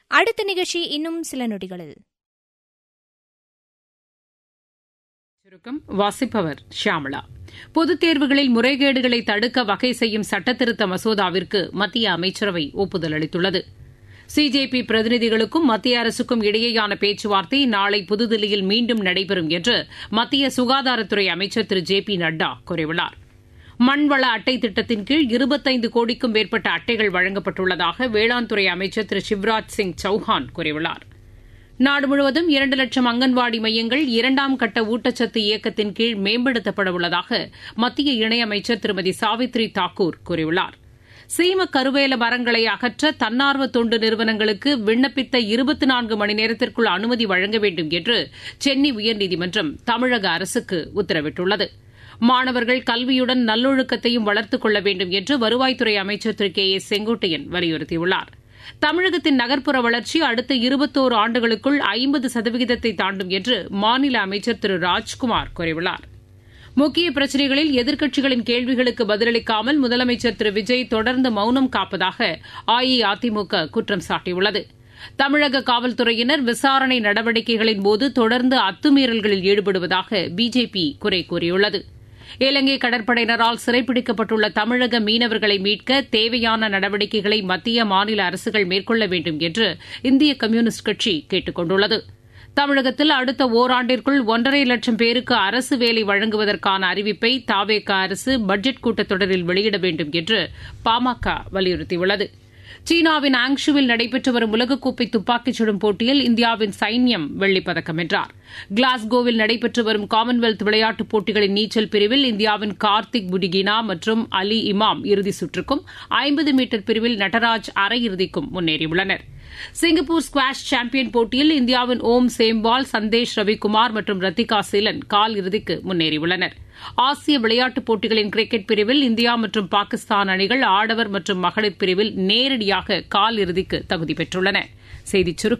அடுத்த நிகழ்ச்சி இன்னும் சில நொடிகளில் சுருக்கம் வாசிப்பவர் ஷியாமளா பொதுத் தேர்வுகளில் முறைகேடுகளை தடுக்க வகை செய்யும் சட்டத்திருத்த மசோதாவிற்கு மத்திய அமைச்சரவை ஒப்புதல் அளித்துள்ளது சிஜேபி பிரதிநிதிகளுக்கும் மத்திய அரசுக்கும் இடையேயான பேச்சுவார்த்தை நாளை புதுதில்லியில் மீண்டும் நடைபெறும் என்று மத்திய சுகாதாரத்துறை அமைச்சர் திரு ஜே பி நட்டா கூறியுள்ளார் மண்வள அட்டை திட்டத்தின் கீழ் இருபத்தைந்து கோடிக்கும் மேற்பட்ட அட்டைகள் வழங்கப்பட்டுள்ளதாக வேளாண் துறை அமைச்சர் திரு சிவராஜ் சிங் சௌஹான் கூறியுள்ளார் நாடு முழுவதும் இரண்டு லட்சம் அங்கன்வாடி மையங்கள் இரண்டாம் கட்ட ஊட்டச்சத்து இயக்கத்தின் கீழ் மேம்படுத்தப்பட உள்ளதாக மத்திய இணையமைச்சர் திருமதி சாவித்ரி தாக்கூர் கூறியுள்ளார் சீம கருவேல மரங்களை அகற்ற தன்னார்வ தொண்டு நிறுவனங்களுக்கு விண்ணப்பித்த இருபத்தி நான்கு மணி நேரத்திற்குள் அனுமதி வழங்க வேண்டும் என்று சென்னை உயர்நீதிமன்றம் தமிழக அரசுக்கு உத்தரவிட்டுள்ளது மாணவர்கள் கல்வியுடன் நல்லொழுக்கத்தையும் வளர்த்துக் கொள்ள வேண்டும் என்று வருவாய்த்துறை அமைச்சர் திரு கே ஏ செங்கோட்டையன் வலியுறுத்தியுள்ளார் தமிழகத்தின் நகர்ப்புற வளர்ச்சி அடுத்த இருபத்தோரு ஆண்டுகளுக்குள் ஐம்பது சதவிகிதத்தை தாண்டும் என்று மாநில அமைச்சர் திரு ராஜ்குமார் கூறியுள்ளார் முக்கிய பிரச்சினைகளில் எதிர்க்கட்சிகளின் கேள்விகளுக்கு பதிலளிக்காமல் முதலமைச்சர் திரு விஜய் தொடர்ந்து மௌனம் காப்பதாக அஇஅதிமுக குற்றம் சாட்டியுள்ளது தமிழக காவல்துறையினர் விசாரணை நடவடிக்கைகளின் போது தொடர்ந்து அத்துமீறல்களில் ஈடுபடுவதாக பிஜேபி குறை கூறியுள்ளது இலங்கை கடற்படையினரால் சிறைப்பிடிக்கப்பட்டுள்ள தமிழக மீனவர்களை மீட்க தேவையான நடவடிக்கைகளை மத்திய மாநில அரசுகள் மேற்கொள்ள வேண்டும் என்று இந்திய கம்யூனிஸ்ட் கட்சி கேட்டுக் கொண்டுள்ளது தமிழகத்தில் அடுத்த ஓராண்டிற்குள் ஒன்றரை லட்சம் பேருக்கு அரசு வேலை வழங்குவதற்கான அறிவிப்பை தாவேக அரசு பட்ஜெட் கூட்டத்தொடரில் வெளியிட வேண்டும் என்று பாமக வலியுறுத்தியுள்ளது சீனாவின் ஆங்ஷுவில் நடைபெற்று வரும் உலகக்கோப்பை துப்பாக்கிச் சுடும் போட்டியில் இந்தியாவின் சைன்யம் வெள்ளிப்பதக்கம் வென்றார் கிளாஸ்கோவில் நடைபெற்று வரும் காமன்வெல்த் விளையாட்டுப் போட்டிகளின் நீச்சல் பிரிவில் இந்தியாவின் கார்த்திக் புடிகினா மற்றும் அலி இமாம் இறுதிச் சுற்றுக்கும் ஐம்பது மீட்டர் பிரிவில் நடராஜ் அரையிறுதிக்கும் முன்னேறியுள்ளனர் சிங்கப்பூர் ஸ்குவாஷ் சாம்பியன் போட்டியில் இந்தியாவின் ஓம் சேம்பால் சந்தேஷ் ரவிக்குமார் மற்றும் ரத்திகா சீலன் கால் இறுதிக்கு முன்னேறியுள்ளனர் ஆசிய விளையாட்டுப் போட்டிகளின் கிரிக்கெட் பிரிவில் இந்தியா மற்றும் பாகிஸ்தான் அணிகள் ஆடவர் மற்றும் மகளிர் பிரிவில் நேரடியாக கால் இறுதிக்கு தகுதி பெற்றுள்ளன செய்திச் சுருக்கம்